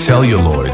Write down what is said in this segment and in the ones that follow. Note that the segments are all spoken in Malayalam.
celluloid.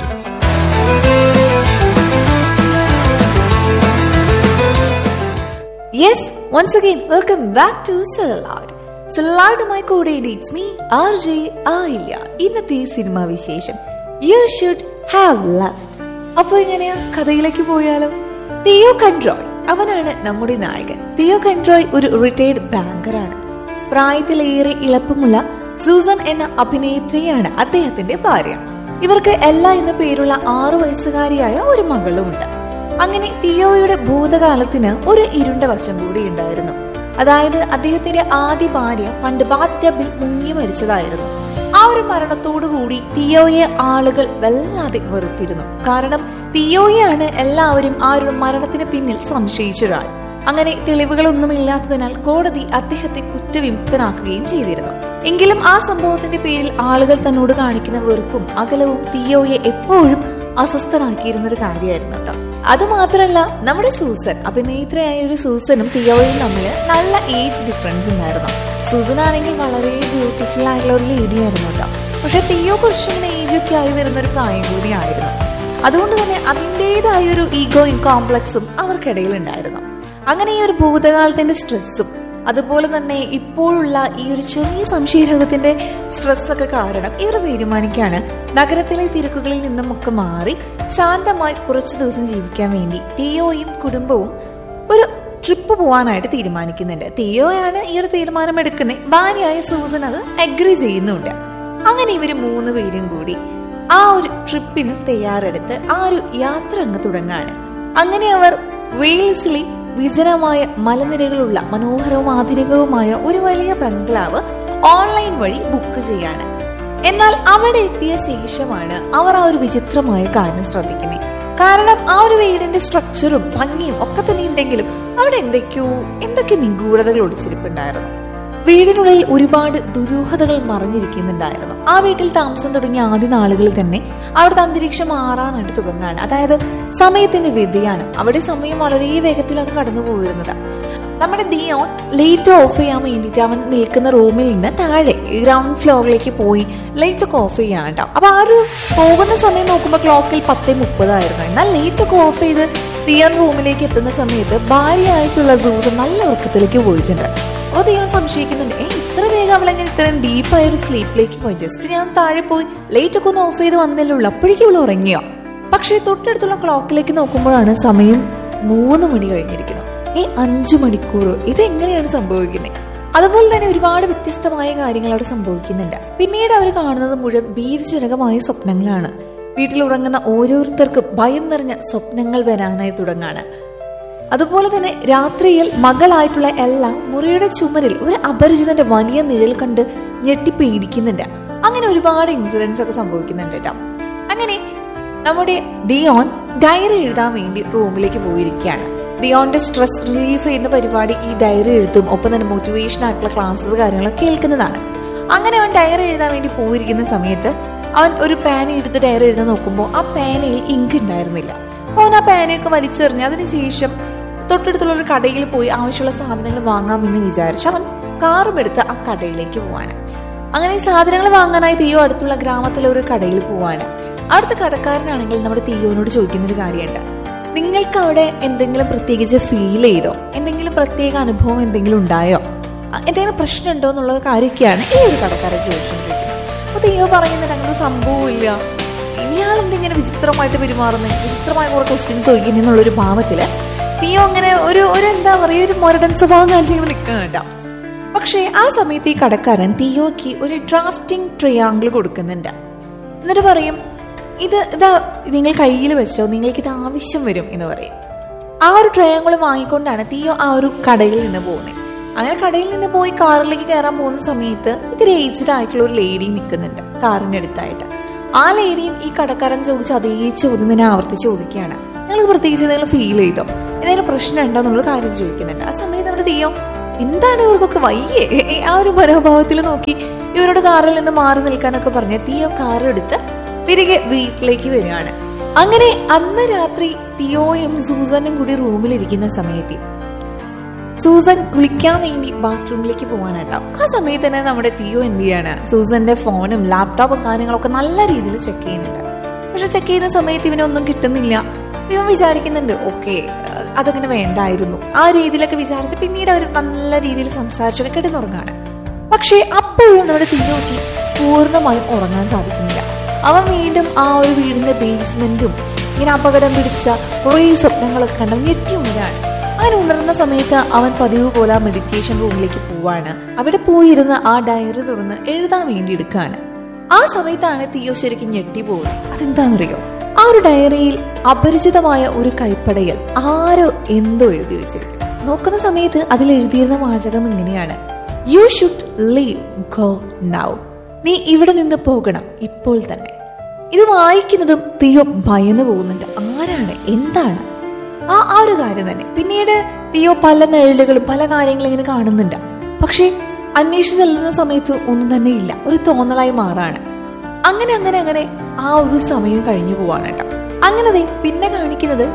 Yes once again welcome back to celluloid സെലലാഡുമായി കൂടെ ഇറ്റ്സ് മീ ആർ ജെ ആയില്ല ഇന്നത്തെ സിനിമാ വിശേഷം യു ഷുഡ് ഹാവ് ലവ്ഡ് അപ്പൊ എങ്ങനെയാ കഥയിലേക്ക് പോയാലോ തിയോ കൺട്രോയ് അവനാണ് നമ്മുടെ നായകൻ തിയോ കൺട്രോയ് ഒരു റിട്ടയർഡ് ബാങ്കറാണ് പ്രായത്തിലേറെ ഇളപ്പമുള്ള സൂസൻ എന്ന അഭിനേത്രിയാണ് അദ്ദേഹത്തിന്റെ ഭാര്യ ഇവർക്ക് എല്ല എന്ന പേരുള്ള ആറു വയസ്സുകാരിയായ ഒരു മകളുമുണ്ട് അങ്ങനെ തിയോയുടെ ഭൂതകാലത്തിന് ഒരു ഇരുണ്ട വശം കൂടി ഉണ്ടായിരുന്നു അതായത് അദ്ദേഹത്തിന്റെ ആദ്യ ഭാര്യ പണ്ട് ബാത്യബിൽ മുങ്ങി മരിച്ചതായിരുന്നു ആ ഒരു മരണത്തോടുകൂടി തിയോയെ ആളുകൾ വല്ലാതെ വെറുത്തിരുന്നു കാരണം തിയോയെയാണ് എല്ലാവരും ആ ഒരു മരണത്തിന് പിന്നിൽ സംശയിച്ച ഒരാൾ അങ്ങനെ തെളിവുകളൊന്നുമില്ലാത്തതിനാൽ കോടതി അദ്ദേഹത്തെ കുറ്റവിമുക്തനാക്കുകയും ചെയ്തിരുന്നു എങ്കിലും ആ സംഭവത്തിന്റെ പേരിൽ ആളുകൾ തന്നോട് കാണിക്കുന്ന വെറുപ്പും അകലവും തിയോയെ എപ്പോഴും അസ്വസ്ഥനാക്കിയിരുന്ന ഒരു കാര്യമായിരുന്നു കേട്ടോ അത് മാത്രമല്ല നമ്മുടെ സൂസൻ അഭിനേത്രിയായ ഒരു സൂസനും തിയോയും തമ്മിൽ നല്ല ഏജ് ഡിഫറൻസ് ഉണ്ടായിരുന്നു സൂസൻ ആണെങ്കിൽ വളരെ ബ്യൂട്ടിഫുൾ ആയിട്ടുള്ള ഒരു ലേഡി ആയിരുന്നു കേട്ടോ പക്ഷെ തിയോ കുറച്ചിങ്ങനെ ഏജ് ഒക്കെ ആയി വരുന്ന ഒരു പ്രായം കൂടി ആയിരുന്നു അതുകൊണ്ട് തന്നെ അതിൻ്റെതായ ഒരു ഈഗോയും കോംപ്ലക്സും അവർക്കിടയിൽ ഉണ്ടായിരുന്നു അങ്ങനെ ഈ ഒരു ഭൂതകാലത്തിന്റെ സ്ട്രെസ്സും അതുപോലെ തന്നെ ഇപ്പോഴുള്ള ഈ ഒരു ചെറിയ സംശയരോഗത്തിന്റെ സ്ട്രെസ് ഒക്കെ കാരണം ഇവർ തീരുമാനിക്കാണ് നഗരത്തിലെ തിരക്കുകളിൽ നിന്നും ഒക്കെ മാറി ശാന്തമായി കുറച്ചു ദിവസം ജീവിക്കാൻ വേണ്ടി ടിയോയും കുടുംബവും ഒരു ട്രിപ്പ് പോവാനായിട്ട് തീരുമാനിക്കുന്നുണ്ട് തിയോയാണ് ഈ ഒരു തീരുമാനം എടുക്കുന്നത് ഭാര്യയായ സൂസൻ അത് അഗ്രി ചെയ്യുന്നുണ്ട് അങ്ങനെ ഇവര് മൂന്ന് പേരും കൂടി ആ ഒരു ട്രിപ്പിന് തയ്യാറെടുത്ത് ആ ഒരു യാത്ര അങ്ങ് തുടങ്ങാണ് അങ്ങനെ അവർ വെയിൽസിലെ വിജനമായ മലനിരകളുള്ള മനോഹരവും ആധുനികവുമായ ഒരു വലിയ ബംഗ്ലാവ് ഓൺലൈൻ വഴി ബുക്ക് ചെയ്യാണ് എന്നാൽ അവിടെ എത്തിയ ശേഷമാണ് അവർ ആ ഒരു വിചിത്രമായ കാര്യം ശ്രദ്ധിക്കുന്നത് കാരണം ആ ഒരു വീടിന്റെ സ്ട്രക്ചറും ഭംഗിയും ഒക്കെ തന്നെ ഉണ്ടെങ്കിലും അവിടെ എന്തൊക്കെയോ എന്തൊക്കെ നിഗൂഢതകൾ ഒളിച്ചിരിപ്പുണ്ടായിരുന്നു വീടിനുള്ളിൽ ഒരുപാട് ദുരൂഹതകൾ മറഞ്ഞിരിക്കുന്നുണ്ടായിരുന്നു ആ വീട്ടിൽ താമസം തുടങ്ങിയ ആദ്യ നാളുകളിൽ തന്നെ അവിടുത്തെ അന്തരീക്ഷം മാറാനായിട്ട് തുടങ്ങാണ് അതായത് സമയത്തിന്റെ വ്യതിയാനം അവിടെ സമയം വളരെ വേഗത്തിലാണ് കടന്നു പോയിരുന്നത് നമ്മുടെ ദിയോൺ ലൈറ്റ് ഓഫ് ചെയ്യാൻ വേണ്ടിയിട്ട് അവൻ നിൽക്കുന്ന റൂമിൽ നിന്ന് താഴെ ഗ്രൗണ്ട് ഫ്ലോറിലേക്ക് പോയി ലൈറ്റ് ഒക്കെ ഓഫ് ചെയ്യാൻ കേട്ടോ അപ്പൊ ആ ഒരു പോകുന്ന സമയം നോക്കുമ്പോൾ ക്ലോക്കിൽ പത്തേ മുപ്പതായിരുന്നു എന്നാൽ ലൈറ്റ് ഒക്കെ ഓഫ് ചെയ്ത് ദിയോൺ റൂമിലേക്ക് എത്തുന്ന സമയത്ത് ഭാര്യയായിട്ടുള്ള സൂസ് നല്ല ഉറക്കത്തിലേക്ക് പോയിട്ടുണ്ട് അപ്പോൾ ദിയോൺ സംശയിക്കുന്നുണ്ട് ഏ ഇത്ര വേഗം അവളെങ്ങനെ ഇത്രയും ഡീപ്പായ ഒരു സ്ലീപ്പിലേക്ക് പോയി ജസ്റ്റ് ഞാൻ താഴെ പോയി ലൈറ്റ് ഒക്കെ ഒന്ന് ഓഫ് ചെയ്ത് വന്നല്ലേ ഉള്ളൂ അപ്പോഴേക്കും ഇവൾ ഉറങ്ങിയോ പക്ഷേ തൊട്ടടുത്തുള്ള ക്ലോക്കിലേക്ക് നോക്കുമ്പോഴാണ് സമയം മൂന്ന് മണി കഴിഞ്ഞിരിക്കുന്നത് ഈ അഞ്ചു മണിക്കൂർ ഇത് എങ്ങനെയാണ് സംഭവിക്കുന്നത് അതുപോലെ തന്നെ ഒരുപാട് വ്യത്യസ്തമായ കാര്യങ്ങൾ അവിടെ സംഭവിക്കുന്നുണ്ട് പിന്നീട് അവർ കാണുന്നത് മുഴുവൻ ഭീതിജനകമായ സ്വപ്നങ്ങളാണ് വീട്ടിൽ ഉറങ്ങുന്ന ഓരോരുത്തർക്കും ഭയം നിറഞ്ഞ സ്വപ്നങ്ങൾ വരാനായി തുടങ്ങാണ് അതുപോലെ തന്നെ രാത്രിയിൽ മകളായിട്ടുള്ള എല്ലാ മുറിയുടെ ചുമരിൽ ഒരു അപരിചിതന്റെ വലിയ നിഴൽ കണ്ട് ഞെട്ടി പേടിക്കുന്നുണ്ട് അങ്ങനെ ഒരുപാട് ഇൻസിഡൻസ് ഒക്കെ സംഭവിക്കുന്നുണ്ട് കേട്ടോ അങ്ങനെ നമ്മുടെ ദിയോൻ ഡയറി എഴുതാൻ വേണ്ടി റൂമിലേക്ക് പോയിരിക്കുകയാണ് ദിയോന്റെ സ്ട്രെസ് റിലീഫ് ചെയ്യുന്ന പരിപാടി ഈ ഡയറി എഴുത്തും ഒപ്പം തന്നെ മോട്ടിവേഷൻ ആയിട്ടുള്ള ക്ലാസ്സസ് കാര്യങ്ങളൊക്കെ കേൾക്കുന്നതാണ് അങ്ങനെ അവൻ ഡയറി എഴുതാൻ വേണ്ടി പോയിരിക്കുന്ന സമയത്ത് അവൻ ഒരു പേന എടുത്ത് ഡയറി എഴുതാൻ നോക്കുമ്പോൾ ആ പേനയിൽ ഇങ്ക് ഉണ്ടായിരുന്നില്ല അവൻ ആ പേനയൊക്കെ വലിച്ചെറിഞ്ഞ് അതിനുശേഷം തൊട്ടടുത്തുള്ള ഒരു കടയിൽ പോയി ആവശ്യമുള്ള സാധനങ്ങൾ വാങ്ങാമെന്ന് വിചാരിച്ച് അവൻ കാറും എടുത്ത് ആ കടയിലേക്ക് പോവാണ് അങ്ങനെ സാധനങ്ങൾ വാങ്ങാനായി തീയോ അടുത്തുള്ള ഗ്രാമത്തിലെ ഒരു കടയിൽ പോവാണ് അവിടുത്തെ കടക്കാരനാണെങ്കിൽ നമ്മുടെ തീയോനോട് ചോദിക്കുന്ന ഒരു കാര്യമുണ്ട് നിങ്ങൾക്ക് അവിടെ എന്തെങ്കിലും പ്രത്യേകിച്ച് ഫീൽ ചെയ്തോ എന്തെങ്കിലും പ്രത്യേക അനുഭവം എന്തെങ്കിലും ഉണ്ടായോ എന്തെങ്കിലും പ്രശ്നം ഉണ്ടോ എന്നുള്ള ഒരു കാര്യമൊക്കെയാണ് ഈ ഒരു കടക്കാരൻ ചോദിച്ചുകൊണ്ടിരിക്കുന്നത് അപ്പൊ തീയോ പറയുന്നത് അങ്ങനെ ഒരു സംഭവം ഇല്ല ഇയാൾ എന്തെങ്കിലും വിചിത്രമായിട്ട് പെരുമാറുന്നത് വിചിത്രമായ കുറെ ക്വസ്റ്റ്യൻസ് ചോദിക്കുന്നു എന്നുള്ളൊരു ഭാവത്തില് തീയോ അങ്ങനെ ഒരു ഒരു എന്താ പറയുക ഒരു മൊരടൻ സ്വഭാവം കാണിച്ചിങ്ങനെ നിൽക്കുന്നുണ്ട പക്ഷേ ആ സമയത്ത് ഈ കടക്കാരൻ തീയോക്ക് ഒരു ഡ്രാഫ്റ്റിംഗ് ട്രയാങ്കിൾ കൊടുക്കുന്നുണ്ട് എന്നിട്ട് പറയും ഇത് ഇതാ നിങ്ങൾ കയ്യിൽ വെച്ചോ നിങ്ങൾക്ക് ഇത് ആവശ്യം വരും എന്ന് പറയും ആ ഒരു ട്രയാങ്കിൾ വാങ്ങിക്കൊണ്ടാണ് തീയോ ആ ഒരു കടയിൽ നിന്ന് പോകുന്നത് അങ്ങനെ കടയിൽ നിന്ന് പോയി കാറിലേക്ക് കയറാൻ പോകുന്ന സമയത്ത് ഇതിൽ ഏജ്ഡ് ആയിട്ടുള്ള ഒരു ലേഡി നിൽക്കുന്നുണ്ട് കാറിന്റെ അടുത്തായിട്ട് ആ ലേഡിയും ഈ കടക്കാരൻ ചോദിച്ച അതേ ചോദ്യം തന്നെ ആവർത്തിച്ച് ചോദിക്കുകയാണ് നിങ്ങൾക്ക് പ്രത്യേകിച്ച് എന്തെങ്കിലും ഫീൽ ചെയ്തോ എന്തെങ്കിലും പ്രശ്നം ഉണ്ടോ എന്നുള്ള കാര്യം ചോദിക്കുന്നുണ്ട് ആ സമയത്ത് നമ്മുടെ തീയോ എന്താണ് ഇവർക്കൊക്കെ വയ്യേ ആ ഒരു മനോഭാവത്തിൽ നോക്കി ഇവരോട് കാറിൽ നിന്ന് മാറി നിൽക്കാനൊക്കെ പറഞ്ഞ് തീയോ കാറെടുത്ത് തിരികെ വീട്ടിലേക്ക് വരികയാണ് അങ്ങനെ അന്ന് രാത്രി തിയോയും സൂസനും കൂടി റൂമിലിരിക്കുന്ന സമയത്ത് സൂസൻ കുളിക്കാൻ വേണ്ടി ബാത്റൂമിലേക്ക് പോകാനായിട്ടാവും ആ സമയത്ത് തന്നെ നമ്മുടെ തിയോ എന്ത് ചെയ്യാണ് സൂസന്റെ ഫോണും ലാപ്ടോപ്പും കാര്യങ്ങളൊക്കെ നല്ല രീതിയിൽ ചെക്ക് ചെയ്യുന്നുണ്ട് പക്ഷെ ചെക്ക് ചെയ്യുന്ന സമയത്ത് ഇവനൊന്നും കിട്ടുന്നില്ല ഇവൻ വിചാരിക്കുന്നുണ്ട് ഓക്കെ അതങ്ങനെ വേണ്ടായിരുന്നു ആ രീതിയിലൊക്കെ വിചാരിച്ച് പിന്നീട് അവർ നല്ല രീതിയിൽ സംസാരിച്ചൊക്കെ കിടന്നുറങ്ങാണ് പക്ഷേ അപ്പോഴും നമ്മുടെ തീനോക്കി പൂർണ്ണമായും ഉറങ്ങാൻ സാധിക്കുന്നില്ല അവൻ വീണ്ടും ആ ഒരു വീടിന്റെ ബേസ്മെന്റും ഇങ്ങനെ അപകടം പിടിച്ച കുറേ സ്വപ്നങ്ങളൊക്കെ കണ്ട ഞെട്ടി ഉണരാണ് അങ്ങനെ ഉണർന്ന സമയത്ത് അവൻ പതിവ് പോലെ ആ മെഡിറ്റേഷൻ റൂമിലേക്ക് പോവാണ് അവിടെ പോയിരുന്ന് ആ ഡയറി തുറന്ന് എഴുതാൻ വേണ്ടി എടുക്കുകയാണ് ആ സമയത്താണ് തീയോ ശരിക്കും ഞെട്ടി പോകുന്നത് അതെന്താണെന്നറിയോ ആ ഒരു ഡയറിയിൽ അപരിചിതമായ ഒരു കൈപ്പടയൽ ആരോ എന്തോ എഴുതി വെച്ചിരിക്കും നോക്കുന്ന സമയത്ത് അതിൽ എഴുതിയിരുന്ന വാചകം ഇങ്ങനെയാണ് you should leave go now നീ ഇവിടെ നിന്ന് പോകണം ഇപ്പോൾ തന്നെ ഇത് വായിക്കുന്നതും തീയോ ഭയന്നു പോകുന്നുണ്ട് ആരാണ് എന്താണ് ആ ആ ഒരു കാര്യം തന്നെ പിന്നീട് തീയോ പല നിഴലുകളും പല കാര്യങ്ങളും ഇങ്ങനെ കാണുന്നുണ്ട് പക്ഷേ അന്വേഷിച്ച് ചെല്ലുന്ന സമയത്ത് ഒന്നും തന്നെ ഇല്ല ഒരു തോന്നലായി മാറാണ് അങ്ങനെ അങ്ങനെ അങ്ങനെ ആ ഒരു സമയം കഴിഞ്ഞു പോവാണ് കേട്ടോ അങ്ങനെ ദേ പിന്നെ കാണിക്കുന്നത്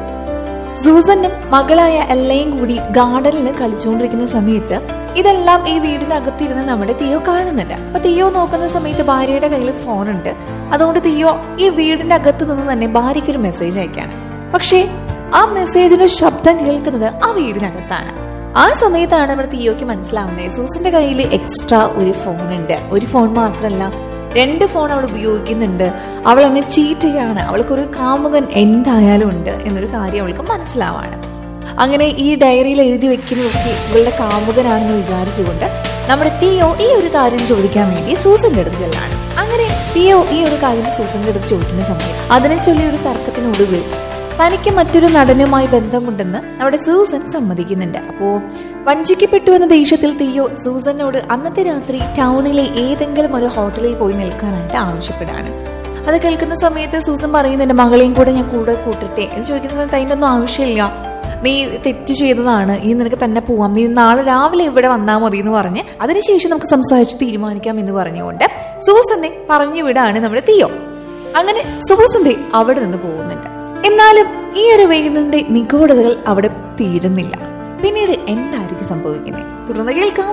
സൂസനും മകളായ എല്ലയും കൂടി ഗാർഡനിൽ കളിച്ചുകൊണ്ടിരിക്കുന്ന സമയത്ത് ഇതെല്ലാം ഈ വീടിന്റെ അകത്തിരുന്ന് നമ്മുടെ തീയോ കാണുന്നുണ്ട് അപ്പൊ തീയോ നോക്കുന്ന സമയത്ത് ഭാര്യയുടെ കയ്യിൽ ഫോണുണ്ട് അതുകൊണ്ട് തീയോ ഈ വീടിന്റെ അകത്ത് നിന്ന് തന്നെ ഭാര്യയ്ക്ക് ഒരു മെസ്സേജ് അയക്കാണ് പക്ഷേ ആ മെസ്സേജിന്റെ ശബ്ദം കേൾക്കുന്നത് ആ വീടിനകത്താണ് ആ സമയത്താണ് നമ്മുടെ തീയോക്ക് മനസ്സിലാവുന്നത് സൂസിന്റെ കയ്യിൽ എക്സ്ട്രാ ഒരു ഫോൺ ഉണ്ട് ഒരു ഫോൺ മാത്രമല്ല രണ്ട് ഫോൺ അവൾ ഉപയോഗിക്കുന്നുണ്ട് അവൾ എന്നെ ചീറ്റ് ചെയ്യാണ് അവൾക്കൊരു കാമുകൻ എന്തായാലും ഉണ്ട് എന്നൊരു കാര്യം അവൾക്ക് മനസ്സിലാവാണ് അങ്ങനെ ഈ ഡയറിയിൽ എഴുതി വെക്കുന്നതൊക്കെ ഇവളുടെ കാമുകനാണെന്ന് വിചാരിച്ചുകൊണ്ട് നമ്മുടെ തിയോ ഈ ഒരു കാര്യം ചോദിക്കാൻ വേണ്ടി സൂസന്റെ അടുത്ത് ചെല്ലാണ് അങ്ങനെ തിയോ ഈ ഒരു കാര്യം സൂസന്റെ അടുത്ത് ചോദിക്കുന്ന സമയം അതിനെ ചൊല്ലി ഒരു തർക്കത്തിനൊടുവിൽ തനിക്ക് മറ്റൊരു നടനുമായി ബന്ധമുണ്ടെന്ന് നമ്മുടെ സൂസൻ സമ്മതിക്കുന്നുണ്ട് അപ്പോ വഞ്ചിക്കപ്പെട്ടു എന്ന ദേഷ്യത്തിൽ തീയോ സൂസനോട് അന്നത്തെ രാത്രി ടൗണിലെ ഏതെങ്കിലും ഒരു ഹോട്ടലിൽ പോയി നിൽക്കാനായിട്ട് ആവശ്യപ്പെടാണ് അത് കേൾക്കുന്ന സമയത്ത് സൂസൻ പറയുന്നുണ്ട് മകളെയും കൂടെ ഞാൻ കൂടെ കൂട്ടട്ടെ എന്ന് ചോദിക്കുന്ന സമയത്ത് അതിൻ്റെ ഒന്നും ആവശ്യമില്ല നീ തെറ്റ് ചെയ്തതാണ് ഇനി നിനക്ക് തന്നെ പോവാം നീ നാളെ രാവിലെ ഇവിടെ വന്നാൽ മതി എന്ന് പറഞ്ഞ് അതിനുശേഷം നമുക്ക് സംസാരിച്ച് തീരുമാനിക്കാം എന്ന് പറഞ്ഞുകൊണ്ട് സൂസനെ പറഞ്ഞു വിടാണ് നമ്മുടെ തീയോ അങ്ങനെ സൂസന്റെ അവിടെ നിന്ന് പോകുന്നുണ്ട് എന്നാലും ഈ ഒരു വീടിന്റെ നിഗൂഢതകൾ അവിടെ തീരുന്നില്ല പിന്നീട് എന്തായിരിക്കും സംഭവിക്കുന്നത് തുടർന്ന് കേൾക്കാം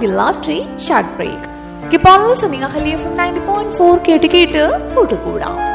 ഷാർട്ട് ബ്രേക്ക് കിപ്പാൾ Singh Ahalia from ninety point four കേട്ട് കേട്ട് കൂട്ടുകൂടാം